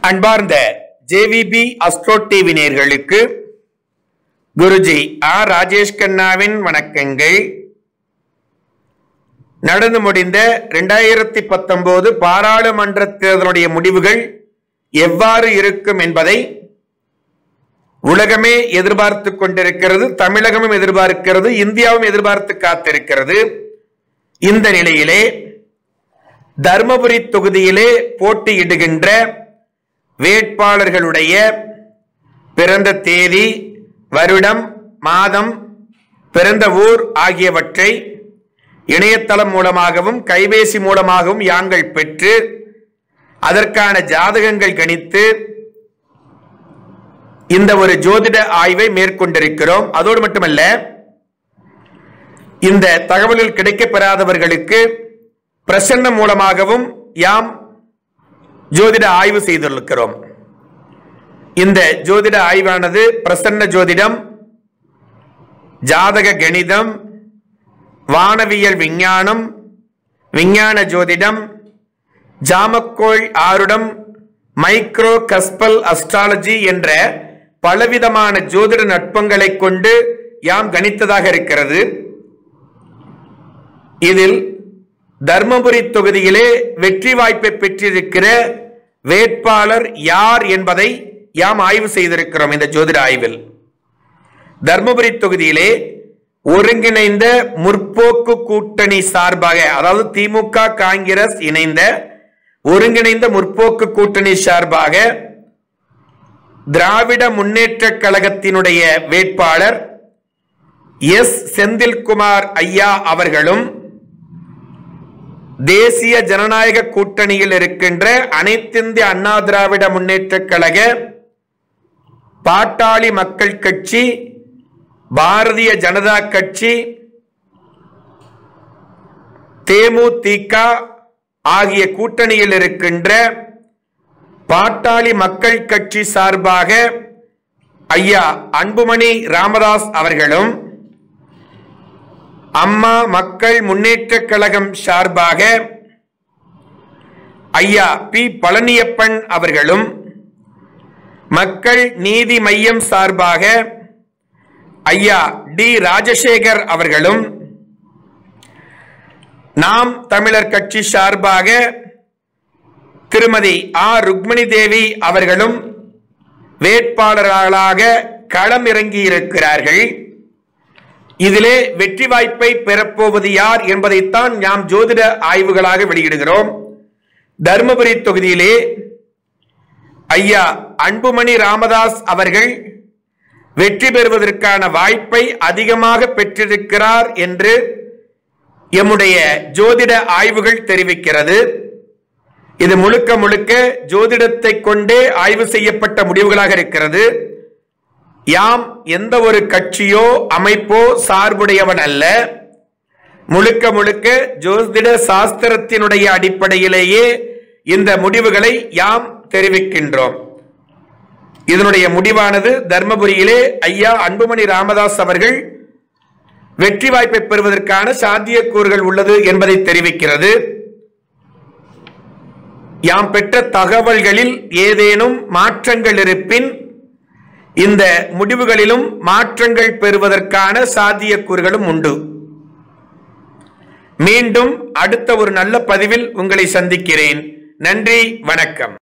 அன்பார்ந்த JVP astro TV நேர்களுக்கு Guruji R Rajesh கண்ணாவின் வணக்கங்கள் நடந்து முடிந்த இரண்டாயிரத்தி பத்தொன்பது பாராளுமன்ற தேர்தலுடைய முடிவுகள் எவ்வாறு இருக்கும் என்பதை உலகமே எதிர்பார்த்து கொண்டிருக்கிறது தமிழகமும் எதிர்பார்க்கிறது இந்தியாவும் எதிர்பார்த்து காத்திருக்கிறது இந்த நிலையிலே தர்மபுரி தொகுதியிலே போட்டியிடுகின்ற வேட்பாளர்களுடைய பிறந்த தேதி வருடம் மாதம் பிறந்த ஊர் ஆகியவற்றை இணையதளம் மூலமாகவும் கைபேசி மூலமாகவும் யாங்கள் பெற்று அதற்கான ஜாதகங்கள் கணித்து இந்த ஒரு ஜோதிட ஆய்வை மேற்கொண்டிருக்கிறோம் அதோடு மட்டுமல்ல இந்த தகவல்கள் கிடைக்கப்பெறாதவர்களுக்கு பிரசன்னம் மூலமாகவும் யாம் ஜோதிட ஆய்வு செய்திருக்கிறோம் இந்த ஜோதிட ஆய்வானது பிரசன்ன ஜோதிடம் ஜாதக கணிதம் வானவியல் விஞ்ஞானம் விஞ்ஞான ஜோதிடம் ஜாமக்கோள் ஆருடம் மைக்ரோ கஸ்பல் அஸ்ட்ராலஜி என்ற பலவிதமான ஜோதிட நட்பங்களை கொண்டு யாம் கணித்ததாக இருக்கிறது இதில் தர்மபுரி தொகுதியிலே வெற்றி வாய்ப்பை பெற்றிருக்கிற வேட்பாளர் யார் என்பதை யாம் ஆய்வு செய்திருக்கிறோம் இந்த ஜோதிட ஆய்வில் தர்மபுரி தொகுதியிலே ஒருங்கிணைந்த முற்போக்கு கூட்டணி சார்பாக அதாவது திமுக காங்கிரஸ் இணைந்த ஒருங்கிணைந்த முற்போக்கு கூட்டணி சார்பாக திராவிட முன்னேற்ற கழகத்தினுடைய வேட்பாளர் எஸ் செந்தில்குமார் ஐயா அவர்களும் தேசிய ஜனநாயக கூட்டணியில் இருக்கின்ற அனைத்திந்திய அண்ணா திராவிட முன்னேற்ற கழக பாட்டாளி மக்கள் கட்சி பாரதிய ஜனதா கட்சி தேமுதிக ஆகிய கூட்டணியில் இருக்கின்ற பாட்டாளி மக்கள் கட்சி சார்பாக ஐயா அன்புமணி ராமதாஸ் அவர்களும் அம்மா மக்கள் முன்னேற்ற கழகம் சார்பாக ஐயா பி பழனியப்பன் அவர்களும் மக்கள் நீதி மையம் சார்பாக ஐயா டி ராஜசேகர் அவர்களும் நாம் தமிழர் கட்சி சார்பாக திருமதி ஆர் ருக்மணி தேவி அவர்களும் வேட்பாளர்களாக களம் இறங்கி இருக்கிறார்கள் இதிலே வெற்றி வாய்ப்பை பெறப்போவது யார் என்பதைத்தான் நாம் ஜோதிட ஆய்வுகளாக வெளியிடுகிறோம் தருமபுரி தொகுதியிலே ஐயா அன்புமணி ராமதாஸ் அவர்கள் வெற்றி பெறுவதற்கான வாய்ப்பை அதிகமாக பெற்றிருக்கிறார் என்று எம்முடைய ஜோதிட ஆய்வுகள் தெரிவிக்கிறது இது முழுக்க முழுக்க ஜோதிடத்தை கொண்டே ஆய்வு செய்யப்பட்ட முடிவுகளாக இருக்கிறது யாம் எந்த ஒரு கட்சியோ அமைப்போ சார்புடையவன் அல்ல முழுக்க முழுக்க ஜோதிட சாஸ்திரத்தினுடைய அடிப்படையிலேயே இந்த முடிவுகளை யாம் தெரிவிக்கின்றோம் இதனுடைய முடிவானது தர்மபுரியிலே ஐயா அன்புமணி ராமதாஸ் அவர்கள் வெற்றி வாய்ப்பை பெறுவதற்கான சாத்தியக்கூறுகள் உள்ளது என்பதை தெரிவிக்கிறது யாம் பெற்ற தகவல்களில் ஏதேனும் மாற்றங்கள் இருப்பின் இந்த முடிவுகளிலும் மாற்றங்கள் பெறுவதற்கான சாத்தியக்கூறுகளும் உண்டு மீண்டும் அடுத்த ஒரு நல்ல பதிவில் உங்களை சந்திக்கிறேன் நன்றி வணக்கம்